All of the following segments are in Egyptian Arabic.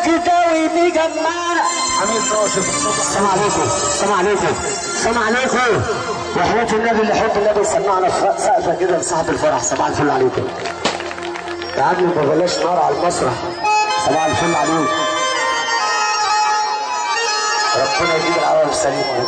والكداوي مجمعنا حميد ناشف السلام عليكم السلام عليكم السلام عليكم وحياة النبي اللي يحب النبي يسمعنا في سقفه كده لصاحب الفرح صباح الفل عليكم يا عم ما بلاش نار على المسرح صباح الفل عليك ربنا يجيب العوام سليمة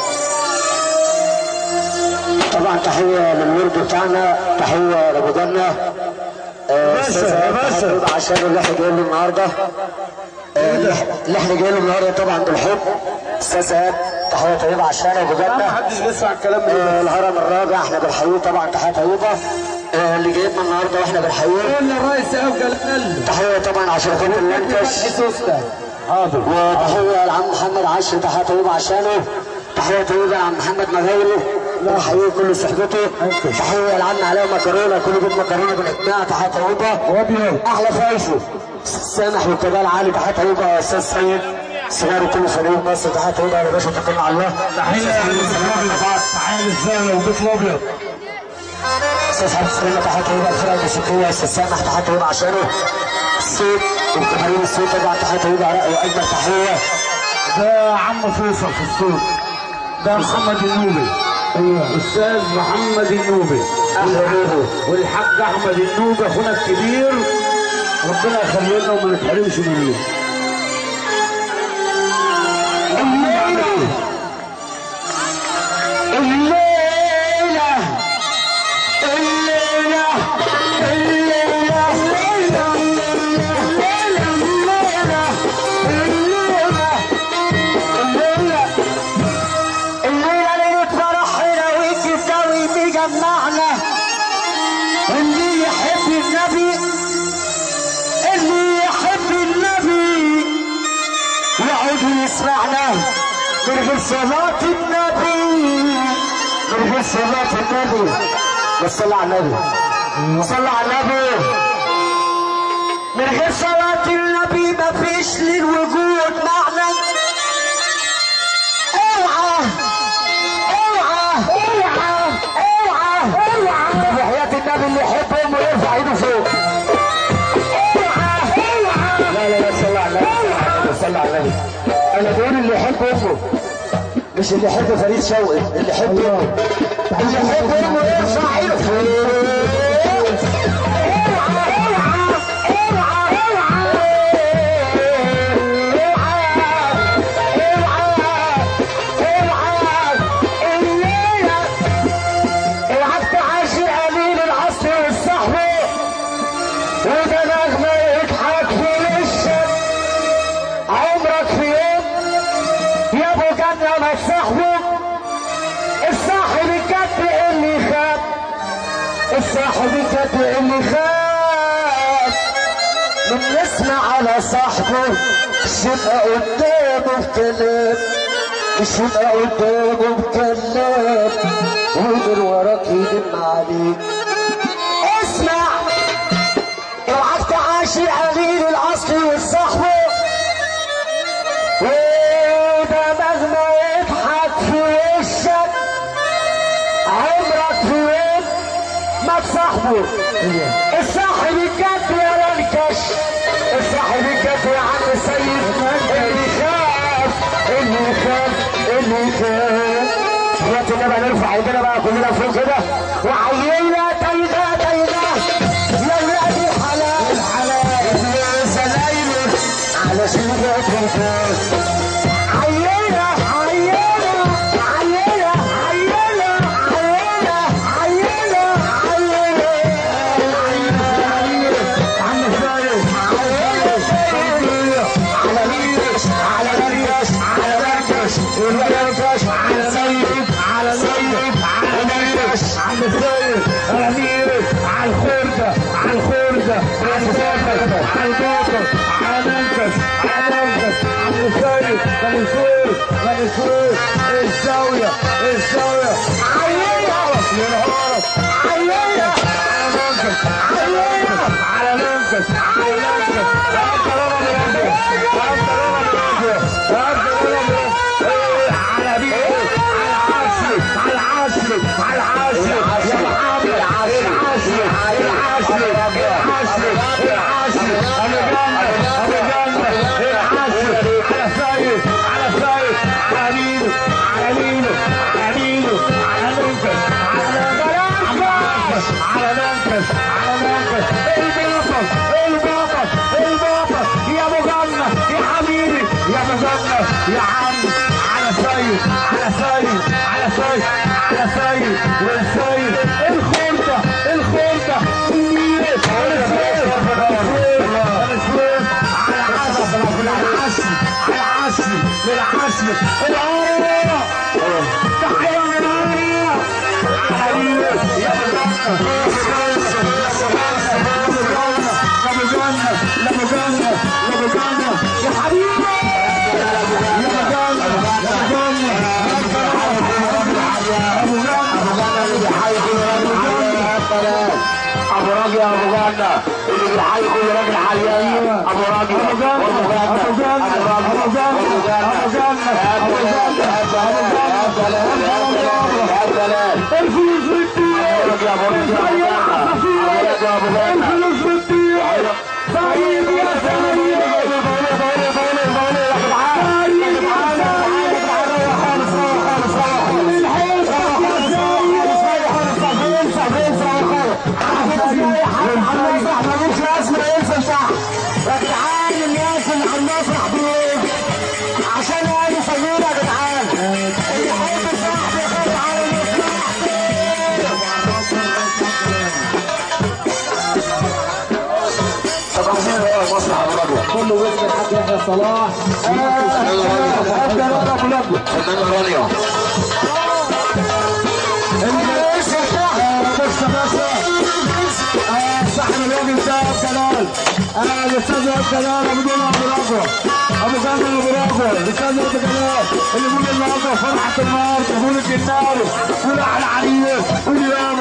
طبعا تحية للورد بتاعنا تحية لأبو جنة آه، باشا، أستاذ يا عياد باشا. تحية عشان اللي احنا جايين له النهارده آه، اللي احنا جايين له النهارده طبعا بالحب استاذ عياد تحية طيبة عشان أبو ما جنة حدش بيسمع الكلام ده آه، الهرم الرابع احنا بنحييه طبعا تحية طيبة آه، اللي جايبنا النهارده واحنا بنحييه قلنا الرئيس افجل قلب تحية طبعا عشرة اللانكش حاضر وتحية لعم محمد عشر تحية طيبة عشانه تحية طيبة لعم محمد مغايري بنحييه كل صحبته تحية لعم علاء مكرونة كل بيت مكرونة بالإجماع تحية طيبة وابيض أحلى فايزه سامح والكمال عالي تحية طيبة يا أستاذ سيد صغار كل فريق مصر تحية طيبة يا باشا توكلنا على الله تحيه للابيض تحيه للزاويه وبيت الابيض استاذ حمد سليمة تحية طيبة الفرقة الموسيقية استاذ سامح تحية طيبة عشانه الصوت والجماهير الصوت طبعا تحية طيبة عراء وأجمل تحية ده عم فيصل في الصوت ده محمد النوبي ايوه استاذ محمد النوبي أهلا بيكم والحاج احمد النوبي اخونا الكبير ربنا يخلي لنا وما نتحرمش منه الليلة الليلة الليلة الليلة الليلة الليلة الليلة الليلة الليلة ليلة فرحنا والكساوي مجمعنا اللي يحب النبي اللي يحب النبي يقعد يسمعنا من غير صلاة النبي من غير صلاة النبي بس صلى على النبي صلى على النبي من غير صلاة النبي ما فيش للوجود معنى اوعى اوعى اوعى اوعى اوعى طب وحياة النبي اللي يحب امه يرفع ايده فوق اوعى اوعى لا لا لا صلى على النبي صلى على النبي انا بقول اللي يحب امه مش اللي يحب فريد شوقي اللي يحب امه اللي يحب امه يرفع ايده فوق اوعى تعاشر قليل العصر والصحبه وده نغمه يضحك في وشك عمرك في يوم يا ابو جنة ما تصاحبه الصاحب الجد اللي خاب الصاحب الجد اللي خاب من يسمع على صاحبه مش يبقى قدامه بكلام مش يبقى قدامه بكلام ومن وراك يلم عليك اسمع اوعاك تعاشي قليل الاصل والصحبه وده مهما يضحك في وشك عمرك في يوم ما تصاحبه الصاحب الجد يا رنكش الصاحب الجد يا عم السيد اللي يخاف اللي يخاف اللي يخاف دلوقتي بقى نرفع ايدينا بقى كلنا فوق كده وعينا تايغه تايغه يا ولاد الحلال الحلال يا زلايل على شربة الفوز عينا عينا عينا عينا عينا عينا عينا عم فارس على ريش على ريش على ريش الريش على زيد على زيد على ريش عم فارس على ميرس على الخردة على الخردة على البوكر على البوكر على منكس على منكس عم فارس منصور منصور الزاوية الزاوية عينة ينهار عينة على منكس على منكس على منكس على منكس على بيت على عاشر على عاشر على عاشر يا محمد العاشر العاشر العاشر العاشر العاشر انا جنة انا جنة العاشر يا عم على سيد على سيد على سيد على سيد والسيد الخردة الخردة النيل السيد السيد على عشر العشر على عشر للعشر العمر تحية من العمر حبيبي يا ابو جنة يا ابو جنة يا ابو جنة يا حبيبي يا ابو جنة يا ابو جنة ابو جنة ابو راجي ابو غنى اللي بيحيي كل راجل حيان ابو راجي ابو جنة ابو جنة ابو جنة ابو جنة الفلوس بالدين سيد عصافير الفلوس بالدين سعيد يا سعيد عشان انا صغير يا جدعان اللي يحب صاحبي يخاف على كله وزن الحاج يحيى صلاح بص يا باشا صاحب الراجل ده كلال انا الاستاذ وائل كلال ابو جمعه ابو رافع ابو جمعه ابو رافع الاستاذ وائل كلال اللي بيقول النهارده فرحه النار قبول الجنار قول على عريس قول يا